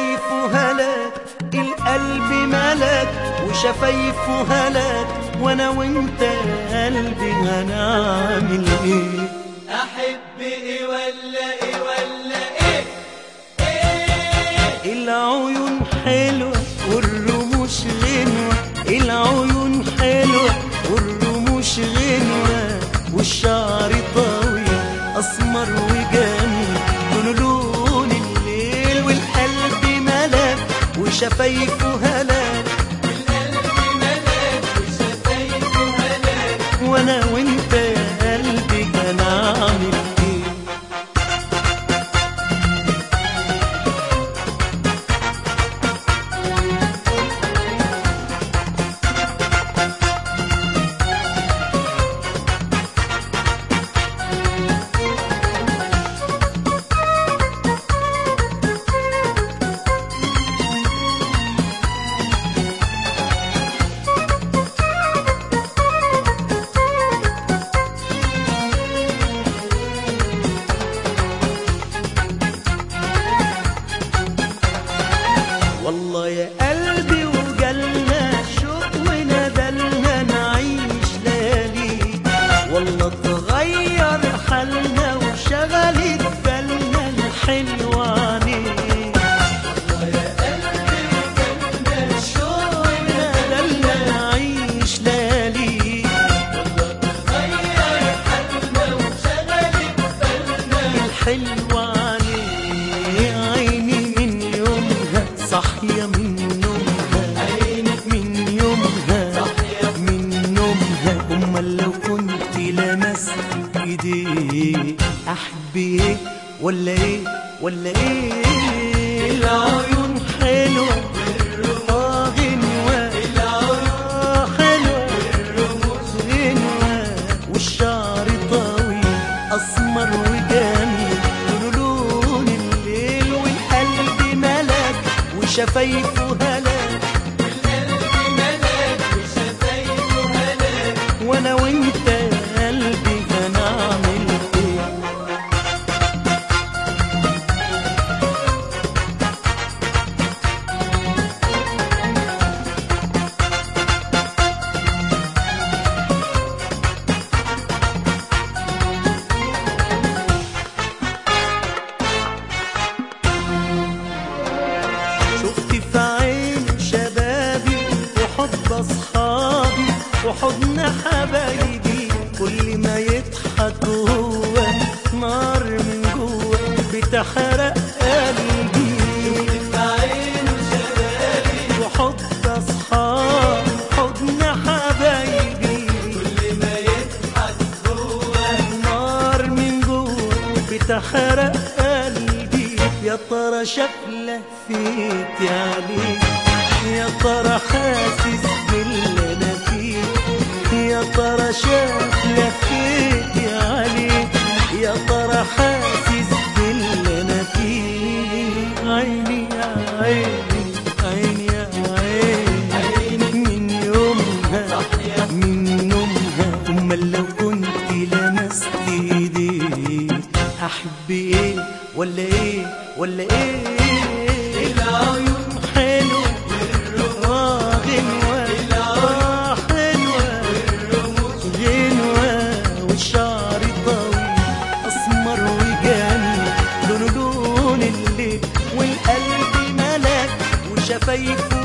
وشفايفه هلاك القلب ملك وشفايفه هلاك وانا وانت قلبي هنعمل ايه احب ايه ولا ايه ولا ايه ايه العيون حلوة والرموش غنوة العيون حلوة والرموش غنوة والشعر طويل أسمر وجميل لونه لون الليل والقلب ملاك وشفايفه هلاك القلب ملاك وشفايفه هلاك وانا وانت يا قلبي كان عامل ايه والله يا قلبي وجالنا شوق وندلنا نعيش ليالي والله تغير حالنا وشغلت بالنا الحلوة عليك شوق وندلنا نعيش ليالي غير حالنا وشغلت بالنا الحلوة عليه عيني من يومها صاحية من نومها عيني من يومها صاحية من نومها أمال لو كنت لمست إيديه أحب إيه ولا إيه ولا إيه العيون حلوة آه غنوة آه حلوة غنوة والشعر طويل أسمر وجميل لونه لون الليل والقلب ملاك وشفايفه هلاك القلب ملاك وشفايفه هلاك وانا وانت يا قلبي هنعمل ايه شفت في عين شبابي وحب اصحابي وحضن حبايبي كل ما يضحك هو نار من جوه بتحرق قلبي في عينه شبابي وحب اصحابي حضن حبايبي كل ما يضحك هو نار من جوه بتحرق قلبي يا ترى شكله فيك عليك يا ترى حاسس باللي انا فيه يا ترى شكله فيك عليك يا ترى حاسس باللي انا فيه عيني يا عيني عيني يا عيني من يومها من نومها امال لو كنت لمست ايدي احب ايه ولا ايه ولا ايه العيون حلوه آه غنوه آه حلوه غنوه والشعر طويل اسمر وجميل لونه لون الليل والقلب ملاك وشفايفه